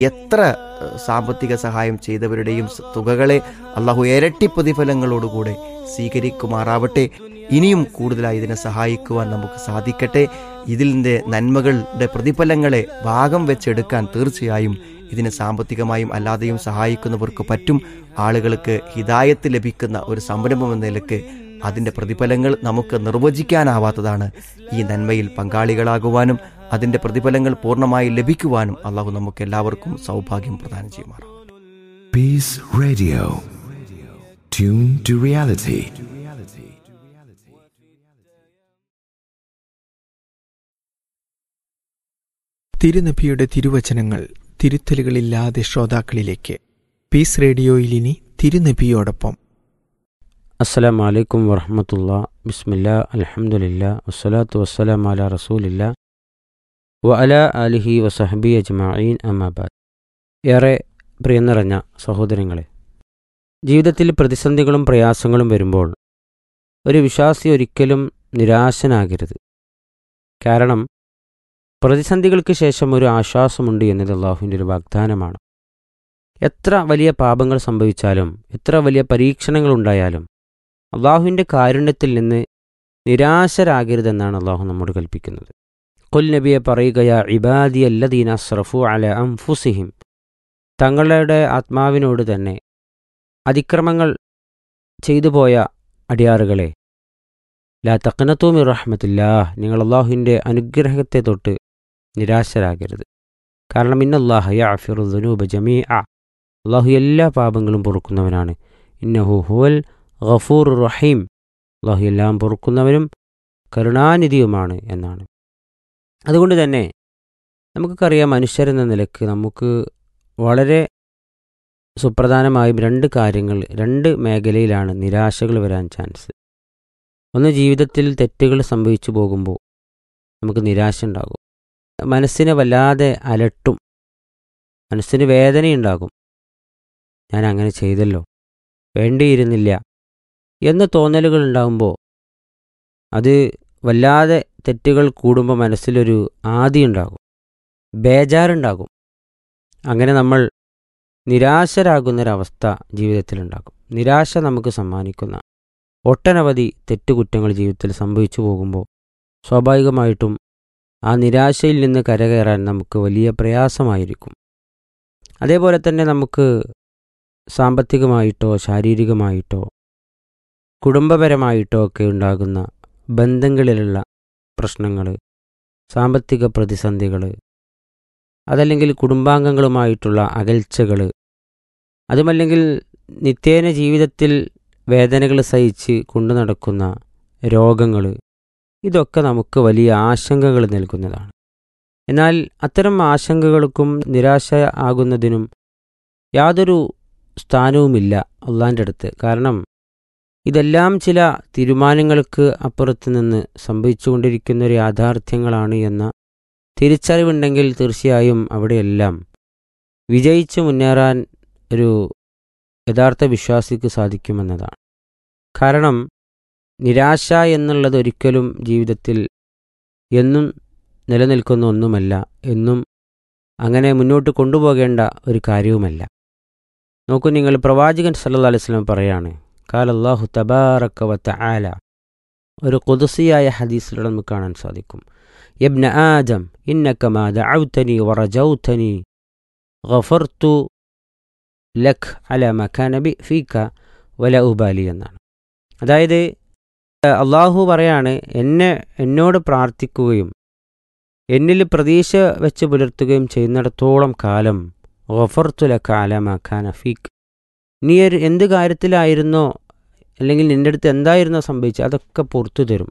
എത്ര ഏഹ്, സാമ്പത്തിക സഹായം ചെയ്തവരുടെയും സ- തുകകളെ അള്ളാഹു ഇരട്ടി പ്രതിഫലങ്ങളോടുകൂടെ സ്വീകരിക്കുമാറാവട്ടെ ഇനിയും കൂടുതലായി ഇതിനെ സഹായിക്കുവാൻ നമുക്ക് സാധിക്കട്ടെ ഇതിൻ്റെ നന്മകളുടെ പ്രതിഫലങ്ങളെ ഭാഗം വെച്ചെടുക്കാൻ തീർച്ചയായും ഇതിനെ സാമ്പത്തികമായും അല്ലാതെയും സഹായിക്കുന്നവർക്ക് പറ്റും ആളുകൾക്ക് ഹിതായത്ത് ലഭിക്കുന്ന ഒരു സംരംഭം എന്ന നിലക്ക് അതിൻ്റെ പ്രതിഫലങ്ങൾ നമുക്ക് നിർവചിക്കാനാവാത്തതാണ് ഈ നന്മയിൽ പങ്കാളികളാകുവാനും അതിൻ്റെ പ്രതിഫലങ്ങൾ പൂർണ്ണമായി ലഭിക്കുവാനും അള്ളാഹു നമുക്ക് എല്ലാവർക്കും സൗഭാഗ്യം പ്രദാനം ചെയ്യുമാറാം Peace Radio. Tune to reality. തിരുനബിയുടെ തിരുവചനങ്ങൾ തിരുത്തലുകളില്ലാതെ ശ്രോതാക്കളിലേക്ക് പീസ് റേഡിയോയിൽ ഇനി തിരുനബിയോടൊപ്പം അസ്സലാം വലൈക്കും വറഹമത്തുള്ള ബിസ്മില്ല അലഹമുല്ല വസ്സലാത്തു വസ്സലാം അല റസൂലില്ല വ അല അലിഹി വസഹബി അജ്മഈൻ അമ്മാബാദ് ഏറെ പ്രിയം നിറഞ്ഞ സഹോദരങ്ങളെ ജീവിതത്തിൽ പ്രതിസന്ധികളും പ്രയാസങ്ങളും വരുമ്പോൾ ഒരു വിശ്വാസി ഒരിക്കലും നിരാശനാകരുത് കാരണം പ്രതിസന്ധികൾക്ക് ശേഷം ഒരു ആശ്വാസമുണ്ട് എന്നത് അള്ളാഹുവിൻ്റെ ഒരു വാഗ്ദാനമാണ് എത്ര വലിയ പാപങ്ങൾ സംഭവിച്ചാലും എത്ര വലിയ പരീക്ഷണങ്ങൾ ഉണ്ടായാലും അള്ളാഹുവിൻ്റെ കാരുണ്യത്തിൽ നിന്ന് നിരാശരാകരുതെന്നാണ് അള്ളാഹു നമ്മോട് കൽപ്പിക്കുന്നത് കൊൽ നബിയെ പറയുകയാ ഇബാദി അല്ലദീന അസ്രഫു അല അംഫുസിഹിം തങ്ങളുടെ ആത്മാവിനോട് തന്നെ അതിക്രമങ്ങൾ ചെയ്തു പോയ അടിയാറുകളെ ലാ തക്കനത്തൂമി റഹ്മത്തില്ലാ നിങ്ങൾ അള്ളാഹുവിൻ്റെ അനുഗ്രഹത്തെ തൊട്ട് നിരാശരാകരുത് കാരണം ഇന്നല്ലാഹ യാഫിറു ദുനൂബ ജമീ അള്ളാഹു എല്ലാ പാപങ്ങളും പൊറുക്കുന്നവനാണ് ഇന്നഹു ഹുവൽ ഗഫൂർ റഹീം അള്ളാഹു എല്ലാം പൊറുക്കുന്നവനും കരുണാനിധിയുമാണ് എന്നാണ് അതുകൊണ്ട് തന്നെ നമുക്കറിയാം മനുഷ്യരെന്ന നിലക്ക് നമുക്ക് വളരെ സുപ്രധാനമായും രണ്ട് കാര്യങ്ങൾ രണ്ട് മേഖലയിലാണ് നിരാശകൾ വരാൻ ചാൻസ് ഒന്ന് ജീവിതത്തിൽ തെറ്റുകൾ സംഭവിച്ചു പോകുമ്പോൾ നമുക്ക് നിരാശ ഉണ്ടാകും മനസ്സിനെ വല്ലാതെ അലട്ടും മനസ്സിന് വേദനയുണ്ടാകും ഞാൻ അങ്ങനെ ചെയ്തല്ലോ വേണ്ടിയിരുന്നില്ല എന്ന തോന്നലുകൾ ഉണ്ടാകുമ്പോൾ അത് വല്ലാതെ തെറ്റുകൾ കൂടുമ്പോൾ മനസ്സിലൊരു ആദി ഉണ്ടാകും ബേജാറുണ്ടാകും അങ്ങനെ നമ്മൾ നിരാശരാകുന്നൊരവസ്ഥ ജീവിതത്തിലുണ്ടാകും നിരാശ നമുക്ക് സമ്മാനിക്കുന്ന ഒട്ടനവധി തെറ്റുകുറ്റങ്ങൾ ജീവിതത്തിൽ സംഭവിച്ചു പോകുമ്പോൾ സ്വാഭാവികമായിട്ടും ആ നിരാശയിൽ നിന്ന് കരകയറാൻ നമുക്ക് വലിയ പ്രയാസമായിരിക്കും അതേപോലെ തന്നെ നമുക്ക് സാമ്പത്തികമായിട്ടോ ശാരീരികമായിട്ടോ കുടുംബപരമായിട്ടോ ഒക്കെ ഉണ്ടാകുന്ന ബന്ധങ്ങളിലുള്ള പ്രശ്നങ്ങൾ സാമ്പത്തിക പ്രതിസന്ധികൾ അതല്ലെങ്കിൽ കുടുംബാംഗങ്ങളുമായിട്ടുള്ള അകൽച്ചകൾ അതുമല്ലെങ്കിൽ നിത്യേന ജീവിതത്തിൽ വേദനകൾ സഹിച്ച് കൊണ്ടു നടക്കുന്ന രോഗങ്ങൾ ഇതൊക്കെ നമുക്ക് വലിയ ആശങ്കകൾ നൽകുന്നതാണ് എന്നാൽ അത്തരം ആശങ്കകൾക്കും നിരാശ ആകുന്നതിനും യാതൊരു സ്ഥാനവുമില്ല അള്ളാൻ്റെ അടുത്ത് കാരണം ഇതെല്ലാം ചില തീരുമാനങ്ങൾക്ക് അപ്പുറത്ത് നിന്ന് സംഭവിച്ചുകൊണ്ടിരിക്കുന്ന ഒരു യാഥാർത്ഥ്യങ്ങളാണ് എന്ന തിരിച്ചറിവുണ്ടെങ്കിൽ തീർച്ചയായും അവിടെയെല്ലാം വിജയിച്ച് മുന്നേറാൻ ഒരു യഥാർത്ഥ വിശ്വാസിക്ക് സാധിക്കുമെന്നതാണ് കാരണം നിരാശ എന്നുള്ളത് ഒരിക്കലും ജീവിതത്തിൽ എന്നും നിലനിൽക്കുന്ന ഒന്നുമല്ല എന്നും അങ്ങനെ മുന്നോട്ട് കൊണ്ടുപോകേണ്ട ഒരു കാര്യവുമല്ല നോക്കൂ നിങ്ങൾ പ്രവാചകൻ സല്ലല്ലാഹു അലൈഹി വസല്ലം പറയാണ് കാൽ അള്ളാഹു തബാറക്ക വ തആല ഒരു കുദസിയായ ഹദീസിലൂടെ നമുക്ക് കാണാൻ സാധിക്കും യബ്ന ആദം ഇന്നക മാ ദഅൗതനി വറജൗതനി ഗഫർതു ലഖ് അല മക്കാന ബി ഫീക വല ഉബാലി എന്നാണ് അതായത് അള്ളാഹു പറയാണ് എന്നെ എന്നോട് പ്രാർത്ഥിക്കുകയും എന്നിൽ പ്രതീക്ഷ വെച്ച് പുലർത്തുകയും ചെയ്യുന്നിടത്തോളം കാലം ഗഫർതു ലഖ അല മക്കാന ഫീക്ക് നീ ഒരു എന്ത് കാര്യത്തിലായിരുന്നോ അല്ലെങ്കിൽ നിന്റെ അടുത്ത് എന്തായിരുന്നോ സംഭവിച്ചത് അതൊക്കെ പുറത്തു തരും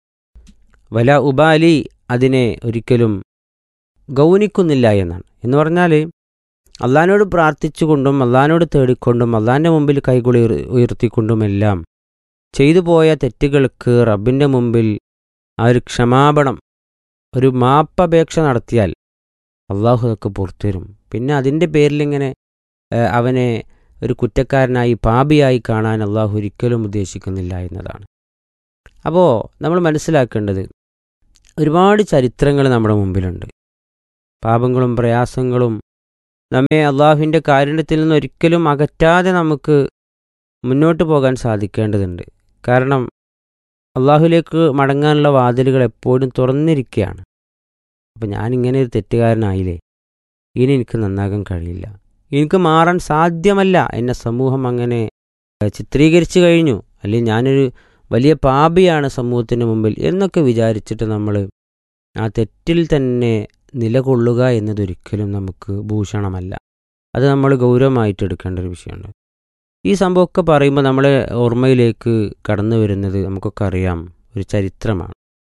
വല ഉബാലി അതിനെ ഒരിക്കലും ഗൗനിക്കുന്നില്ല എന്നാണ് എന്ന് പറഞ്ഞാൽ അള്ളഹാനോട് പ്രാർത്ഥിച്ചുകൊണ്ടും അള്ളഹാനോട് തേടിക്കൊണ്ടും അള്ളാഹിൻ്റെ മുമ്പിൽ കൈകുളി ഉയർ- ഉയർത്തിക്കൊണ്ടുമെല്ലാം ചെയ്തു പോയ തെറ്റുകൾക്ക് റബ്ബിൻ്റെ മുമ്പിൽ ആ ഒരു ക്ഷമാപണം ഒരു മാപ്പപേക്ഷ നടത്തിയാൽ അള്ളാഹു അതൊക്കെ പുറത്തുതരും പിന്നെ അതിൻ്റെ പേരിലിങ്ങനെ ഏഹ്, അവനെ ഒരു കുറ്റക്കാരനായി പാപിയായി കാണാൻ അള്ളാഹു ഒരിക്കലും ഉദ്ദേശിക്കുന്നില്ല എന്നതാണ് അപ്പോൾ നമ്മൾ മനസ്സിലാക്കേണ്ടത് ഒരുപാട് ചരിത്രങ്ങൾ നമ്മുടെ മുമ്പിലുണ്ട് പാപങ്ങളും പ്രയാസങ്ങളും നമ്മെ അള്ളാഹുവിൻ്റെ കാരുണ്യത്തിൽ നിന്ന് ഒരിക്കലും അകറ്റാതെ നമുക്ക് മുന്നോട്ട് പോകാൻ സാധിക്കേണ്ടതുണ്ട് കാരണം അള്ളാഹുലേക്ക് മടങ്ങാനുള്ള വാതിലുകൾ എപ്പോഴും തുറന്നിരിക്കുകയാണ് അപ്പം ഞാനിങ്ങനെ ഒരു തെറ്റുകാരനായില്ലേ ഇനി എനിക്ക് നന്നാകാൻ കഴിയില്ല എനിക്ക് മാറാൻ സാധ്യമല്ല എന്നെ സമൂഹം അങ്ങനെ ഏഹ്, ചിത്രീകരിച്ചു കഴിഞ്ഞു അല്ലെങ്കിൽ ഞാനൊരു വലിയ പാപിയാണ് സമൂഹത്തിന് മുമ്പിൽ എന്നൊക്കെ വിചാരിച്ചിട്ട് നമ്മൾ ആ തെറ്റിൽ തന്നെ നിലകൊള്ളുക എന്നതൊരിക്കലും നമുക്ക് ഭൂഷണമല്ല അത് നമ്മൾ ഗൗരവമായിട്ട് എടുക്കേണ്ട ഒരു വിഷയമുണ്ട് ഈ സംഭവമൊക്കെ പറയുമ്പോൾ നമ്മളെ ഓർമ്മയിലേക്ക് കടന്നു വരുന്നത് നമുക്കൊക്കെ അറിയാം ഒരു ചരിത്രമാണ്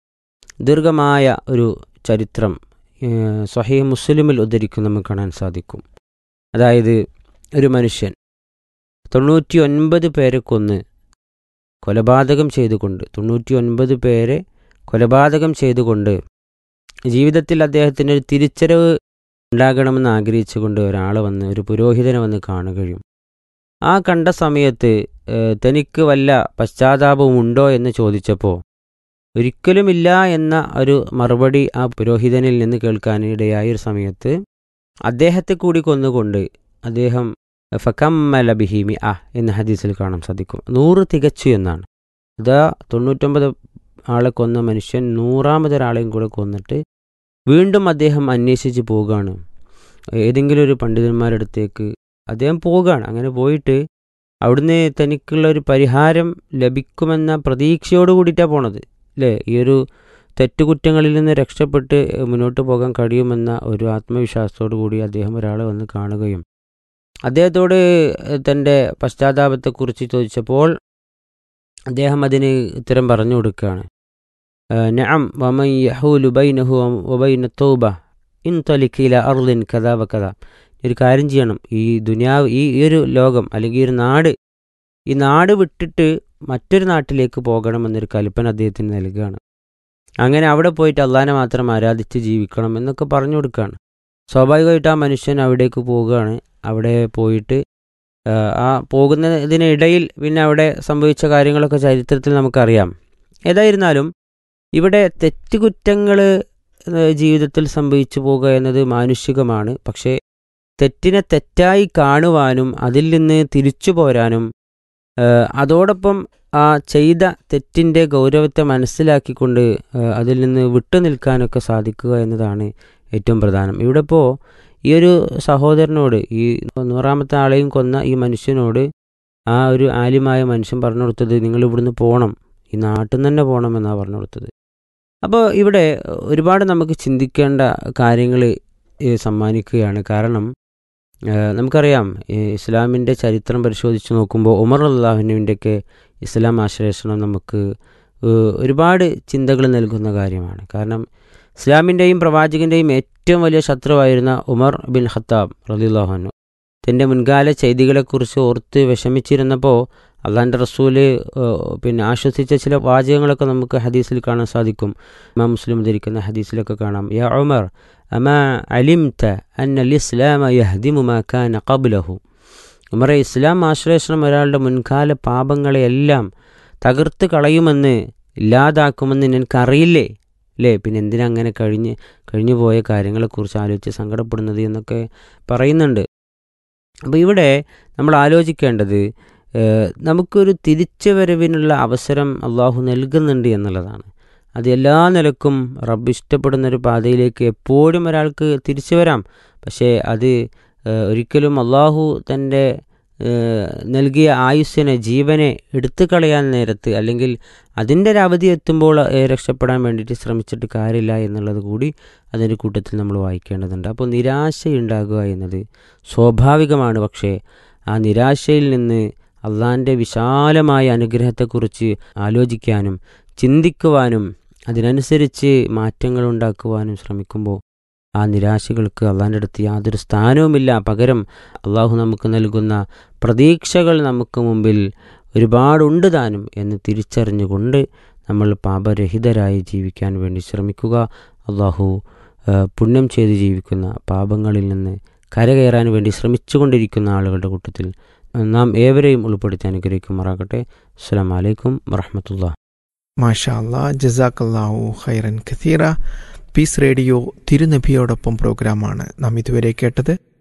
ദീർഘമായ ഒരു ചരിത്രം ഏഹ്, സ്വഹീഹ് മുസ്ലിമിൽ ഉദ്ധരിക്കും നമുക്ക് കാണാൻ സാധിക്കും അതായത് ഒരു മനുഷ്യൻ തൊണ്ണൂറ്റി ഒൻപത് പേരെ കൊന്ന് കൊലപാതകം ചെയ്തുകൊണ്ട് തൊണ്ണൂറ്റി ഒൻപത് പേരെ കൊലപാതകം ചെയ്തുകൊണ്ട് ജീവിതത്തിൽ അദ്ദേഹത്തിന് ഒരു തിരിച്ചറിവ് ഉണ്ടാകണമെന്ന് ആഗ്രഹിച്ചുകൊണ്ട് ഒരാൾ വന്ന് ഒരു പുരോഹിതനെ വന്ന് കാണുകയും ആ കണ്ട സമയത്ത് ഏഹ്, തനിക്ക് വല്ല പശ്ചാത്താപവും ഉണ്ടോ എന്ന് ചോദിച്ചപ്പോൾ ഒരിക്കലുമില്ല എന്ന ഒരു മറുപടി ആ പുരോഹിതനിൽ നിന്ന് കേൾക്കാനിടയായ ഒരു സമയത്ത് അദ്ദേഹത്തെ കൂടി കൊന്നുകൊണ്ട് അദ്ദേഹം ഫക്കമ്മല ബിഹിമി ആ എന്ന ഹദീസിൽ കാണാൻ സാധിക്കും നൂറ് തികച്ചു എന്നാണ് ഇതാ തൊണ്ണൂറ്റൊമ്പത് ആളെ കൊന്ന മനുഷ്യൻ നൂറാമതൊരാളെയും കൂടെ കൊന്നിട്ട് വീണ്ടും അദ്ദേഹം അന്വേഷിച്ച് പോവുകയാണ് ഏതെങ്കിലും ഒരു പണ്ഡിതന്മാരുടെ അടുത്തേക്ക് അദ്ദേഹം പോവുകയാണ് അങ്ങനെ പോയിട്ട് അവിടുന്ന് തനിക്കുള്ള ഒരു പരിഹാരം ലഭിക്കുമെന്ന പ്രതീക്ഷയോട് കൂടിയിട്ടാണ് പോണത് അല്ലേ ഈ ഒരു തെറ്റുകുറ്റങ്ങളിൽ നിന്ന് രക്ഷപ്പെട്ട് മുന്നോട്ട് പോകാൻ കഴിയുമെന്ന ഒരു ആത്മവിശ്വാസത്തോടു കൂടി അദ്ദേഹം ഒരാളെ വന്ന് കാണുകയും അദ്ദേഹത്തോട് തൻ്റെ പശ്ചാത്താപത്തെക്കുറിച്ച് ചോദിച്ചപ്പോൾ അദ്ദേഹം അതിന് ഉത്തരം പറഞ്ഞു കൊടുക്കുകയാണ് നഅം വമൻ യഹൂലു ബൈനഹു വബൈന തൗബ ഇൻ തലിക്കില അർലിൻ കഥ വ കഥ ഒരു കാര്യം ചെയ്യണം ഈ ദുനിയാവ് ഈ ഈ ഒരു ലോകം അല്ലെങ്കിൽ ഈ ഒരു നാട് ഈ നാട് വിട്ടിട്ട് മറ്റൊരു നാട്ടിലേക്ക് പോകണമെന്നൊരു കൽപ്പന അദ്ദേഹത്തിന് നൽകുകയാണ് അങ്ങനെ അവിടെ പോയിട്ട് അള്ളാനെ മാത്രം ആരാധിച്ച് ജീവിക്കണം എന്നൊക്കെ പറഞ്ഞു കൊടുക്കുകയാണ് സ്വാഭാവികമായിട്ട് ആ മനുഷ്യൻ അവിടേക്ക് പോവുകയാണ് അവിടെ പോയിട്ട് ആ, ആ പോകുന്നതിനിടയിൽ പിന്നെ അവിടെ സംഭവിച്ച കാര്യങ്ങളൊക്കെ ചരിത്രത്തിൽ നമുക്കറിയാം ഏതായിരുന്നാലും ഇവിടെ തെറ്റുകുറ്റങ്ങൾ ജീവിതത്തിൽ സംഭവിച്ചു പോകുക എന്നത് മാനുഷികമാണ് പക്ഷേ തെറ്റിനെ തെറ്റായി കാണുവാനും അതിൽ നിന്ന് തിരിച്ചു പോരാനും ആ, അതോടൊപ്പം ആ ചെയ്ത തെറ്റിൻ്റെ ഗൗരവത്തെ മനസ്സിലാക്കിക്കൊണ്ട് ആ, അതിൽ നിന്ന് വിട്ടു നിൽക്കാനൊക്കെ സാധിക്കുക എന്നതാണ് ഏറ്റവും പ്രധാനം ഇവിടെ ഇപ്പോൾ ഈ ഒരു സഹോദരനോട് ഈ നൂറാമത്തെ ആളെയും കൊന്ന ഈ മനുഷ്യനോട് ആ ഒരു ആലിമായ മനുഷ്യൻ പറഞ്ഞു കൊടുത്തത് നിങ്ങൾ ഇവിടുന്ന് പോകണം ഈ നാട്ടിൽ നിന്ന് തന്നെ പോകണം എന്നാണ് പറഞ്ഞു കൊടുത്തത് അപ്പോൾ ഇവിടെ ഒരുപാട് നമുക്ക് ചിന്തിക്കേണ്ട കാര്യങ്ങൾ സമ്മാനിക്കുകയാണ് കാരണം ഏഹ് നമുക്കറിയാം ഈ ഇസ്ലാമിൻ്റെ ചരിത്രം പരിശോധിച്ച് നോക്കുമ്പോൾ ഉമർ അള്ളാഹുവിൻ്റെയൊക്കെ ഇസ്ലാം ആശ്ലേഷണം നമുക്ക് ഏഹ് ഒരുപാട് ചിന്തകൾ നൽകുന്ന കാര്യമാണ് കാരണം ഇസ്ലാമിൻ്റെയും പ്രവാചകൻ്റെയും ഏറ്റവും വലിയ ശത്രുവായിരുന്ന ഉമർ ബിൻ ഖത്താബ് റലിള്ളാഹുനു തൻ്റെ മുൻകാല ചെയ്തികളെക്കുറിച്ച് ഓർത്ത് വിഷമിച്ചിരുന്നപ്പോൾ അള്ളാൻ്റെ റസൂല് ഏഹ് പിന്നെ ആശ്വസിച്ച ചില വാചകങ്ങളൊക്കെ നമുക്ക് ഹദീസിൽ കാണാൻ സാധിക്കും ഇമാം മുസ്ലിം ധരിക്കുന്ന ഹദീസിലൊക്കെ കാണാം യാ ഉമർ അമാ അലിംത അന്നൽ ഇസ്ലാമ യഹ്ദിമു മാ കാന ഖബ്ലഹു ഉമറെ ഇസ്ലാം ആശ്ലേഷണം ഒരാളുടെ മുൻകാല പാപങ്ങളെയെല്ലാം തകർത്ത് കളയുമെന്ന് ഇല്ലാതാക്കുമെന്ന് നിനക്കറിയില്ലേ അല്ലേ പിന്നെ എന്തിനാ അങ്ങനെ കഴിഞ്ഞ് കഴിഞ്ഞു പോയ കാര്യങ്ങളെക്കുറിച്ച് ആലോചിച്ച് സങ്കടപ്പെടുന്നത് എന്നൊക്കെ പറയുന്നുണ്ട് അപ്പോൾ ഇവിടെ നമ്മൾ ആലോചിക്കേണ്ടത് ഏഹ്, നമുക്കൊരു തിരിച്ചുവരവിനുള്ള അവസരം അള്ളാഹു നൽകുന്നുണ്ട് എന്നുള്ളതാണ് അത് എല്ലാ നിലക്കും റബ്ബ് ഇഷ്ടപ്പെടുന്ന ഒരു പാതയിലേക്ക് എപ്പോഴും ഒരാൾക്ക് തിരിച്ചു വരാം പക്ഷേ അത് ഏഹ്, ഒരിക്കലും അള്ളാഹു തൻ്റെ ഏഹ്, നൽകിയ ആയുസ്സിനെ ജീവനെ എടുത്തു കളയാൻ നേരത്ത് അല്ലെങ്കിൽ അതിൻ്റെ ഒരു അവധി എത്തുമ്പോൾ ഏഹ്, രക്ഷപ്പെടാൻ വേണ്ടിയിട്ട് ശ്രമിച്ചിട്ട് കാര്യമില്ല എന്നുള്ളത് കൂടി അതിൻ്റെ കൂട്ടത്തിൽ നമ്മൾ വായിക്കേണ്ടതുണ്ട് അപ്പോൾ നിരാശയുണ്ടാകുക എന്നത് സ്വാഭാവികമാണ് പക്ഷേ ആ നിരാശയിൽ നിന്ന് അള്ളാൻ്റെ വിശാലമായ അനുഗ്രഹത്തെക്കുറിച്ച് ആലോചിക്കാനും ചിന്തിക്കുവാനും അതിനനുസരിച്ച് മാറ്റങ്ങൾ ഉണ്ടാക്കുവാനും ശ്രമിക്കുമ്പോൾ ആ നിരാശകൾക്ക് അള്ളാൻ്റെ അടുത്ത് യാതൊരു സ്ഥാനവുമില്ല പകരം അള്ളാഹു നമുക്ക് നൽകുന്ന പ്രതീക്ഷകൾ നമുക്ക് മുമ്പിൽ ഒരുപാടുണ്ട് താനും എന്ന് തിരിച്ചറിഞ്ഞുകൊണ്ട് നമ്മൾ പാപരഹിതരായി ജീവിക്കാൻ വേണ്ടി ശ്രമിക്കുക അള്ളാഹു ആ, പുണ്യം ചെയ്ത് ജീവിക്കുന്ന പാപങ്ങളിൽ നിന്ന് കരകയറാൻ വേണ്ടി ശ്രമിച്ചുകൊണ്ടിരിക്കുന്ന ആളുകളുടെ കൂട്ടത്തിൽ നാം ഏവരെയും ഉൾപ്പെടുത്തി അനുഗ്രഹിക്കുമാറാകട്ടെ അസ്സാം വലൈക്കും വറഹമത്തുള്ള മാഷാ അല്ലാ ജസാക്കല്ലാഹു ഖൈറൻ ഖത്തീറ പീസ് റേഡിയോ തിരുനബിയോടൊപ്പം പ്രോഗ്രാമാണ് നാം ഇതുവരെ കേട്ടത്